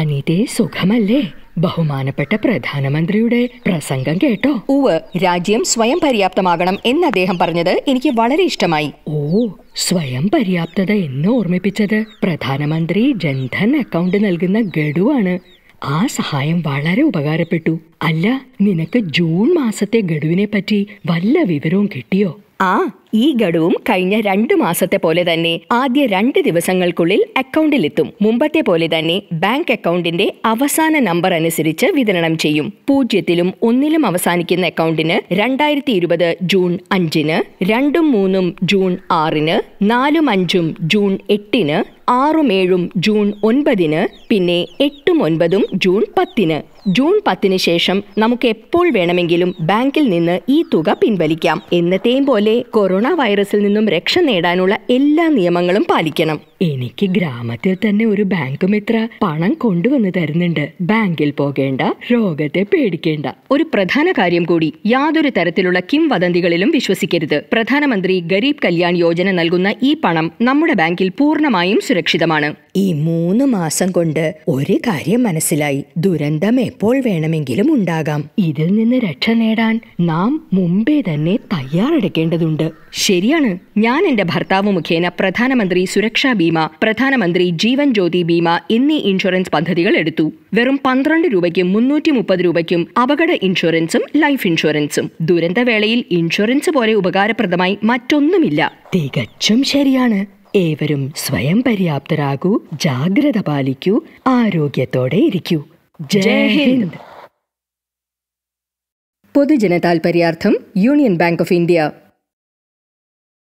അനിതേ സുഖമല്ലേ ബഹുമാനപ്പെട്ട പ്രധാനമന്ത്രിയുടെ പ്രസംഗം കേട്ടോ ഉവ് രാജ്യം സ്വയം പര്യാപ്തമാകണം എന്ന് അദ്ദേഹം പറഞ്ഞത് എനിക്ക് വളരെ ഇഷ്ടമായി ഓ സ്വയം പര്യാപ്തത എന്ന് ഓർമ്മിപ്പിച്ചത് പ്രധാനമന്ത്രി ജൻധൻ അക്കൗണ്ട് നൽകുന്ന ഗഡുവാണ് ആ സഹായം വളരെ ഉപകാരപ്പെട്ടു അല്ല നിനക്ക് ജൂൺ മാസത്തെ ഗഡുവിനെ പറ്റി വല്ല വിവരവും കിട്ടിയോ ആ ഈ ഗഡുവും കഴിഞ്ഞ രണ്ടു മാസത്തെ പോലെ തന്നെ ആദ്യ രണ്ട് ദിവസങ്ങൾക്കുള്ളിൽ അക്കൗണ്ടിലെത്തും മുമ്പത്തെ പോലെ തന്നെ ബാങ്ക് അക്കൗണ്ടിന്റെ അവസാന നമ്പർ അനുസരിച്ച് വിതരണം ചെയ്യും പൂജ്യത്തിലും ഒന്നിലും അവസാനിക്കുന്ന അക്കൗണ്ടിന് രണ്ടായിരത്തി ഇരുപത് ജൂൺ അഞ്ചിന് രണ്ടും മൂന്നും ജൂൺ ആറിന് നാലും അഞ്ചും ജൂൺ എട്ടിന് ആറും ഏഴും ജൂൺ ഒൻപതിന് പിന്നെ എട്ടും ഒൻപതും ജൂൺ പത്തിന് ജൂൺ പത്തിന് ശേഷം നമുക്ക് എപ്പോൾ വേണമെങ്കിലും ബാങ്കിൽ നിന്ന് ഈ തുക പിൻവലിക്കാം എന്നത്തെയും പോലെ കൊറോണ വൈറസിൽ നിന്നും രക്ഷ നേടാനുള്ള എല്ലാ നിയമങ്ങളും പാലിക്കണം എനിക്ക് ഗ്രാമത്തിൽ തന്നെ ഒരു ബാങ്ക് മിത്ര പണം കൊണ്ടുവന്ന് തരുന്നുണ്ട് ബാങ്കിൽ പോകേണ്ട രോഗത്തെ പേടിക്കേണ്ട ഒരു പ്രധാന കാര്യം കൂടി യാതൊരു തരത്തിലുള്ള കിംവദന്തികളിലും വിശ്വസിക്കരുത് പ്രധാനമന്ത്രി ഗരീബ് കല്യാൺ യോജന നൽകുന്ന ഈ പണം നമ്മുടെ ബാങ്കിൽ പൂർണ്ണമായും സുരക്ഷിതമാണ് ഈ മൂന്ന് മാസം കൊണ്ട് ഒരു കാര്യം മനസ്സിലായി ദുരന്തം എപ്പോൾ വേണമെങ്കിലും ഉണ്ടാകാം ഇതിൽ നിന്ന് രക്ഷ നേടാൻ നാം മുമ്പേ തന്നെ തയ്യാറെടുക്കേണ്ടതുണ്ട് ശരിയാണ് ഞാൻ എന്റെ ഭർത്താവ് മുഖേന പ്രധാനമന്ത്രി സുരക്ഷാ ബീമ പ്രധാനമന്ത്രി ജീവൻ ജ്യോതി ബീമ എന്നീ ഇൻഷുറൻസ് പദ്ധതികൾ എടുത്തു വെറും പന്ത്രണ്ട് രൂപയ്ക്കും മുന്നൂറ്റി മുപ്പത് രൂപയ്ക്കും അപകട ഇൻഷുറൻസും ലൈഫ് ഇൻഷുറൻസും ദുരന്തവേളയിൽ ഇൻഷുറൻസ് പോലെ ഉപകാരപ്രദമായി മറ്റൊന്നുമില്ല തികച്ചും ശരിയാണ് ഏവരും സ്വയം പര്യാപ്തരാകൂ ജാഗ്രത പാലിക്കൂ ആരോഗ്യത്തോടെ ഇരിക്കൂ ജയ് ഹിന്ദ് പൊതുജന താൽപര്യാർത്ഥം യൂണിയൻ ബാങ്ക് ഓഫ് ഇന്ത്യ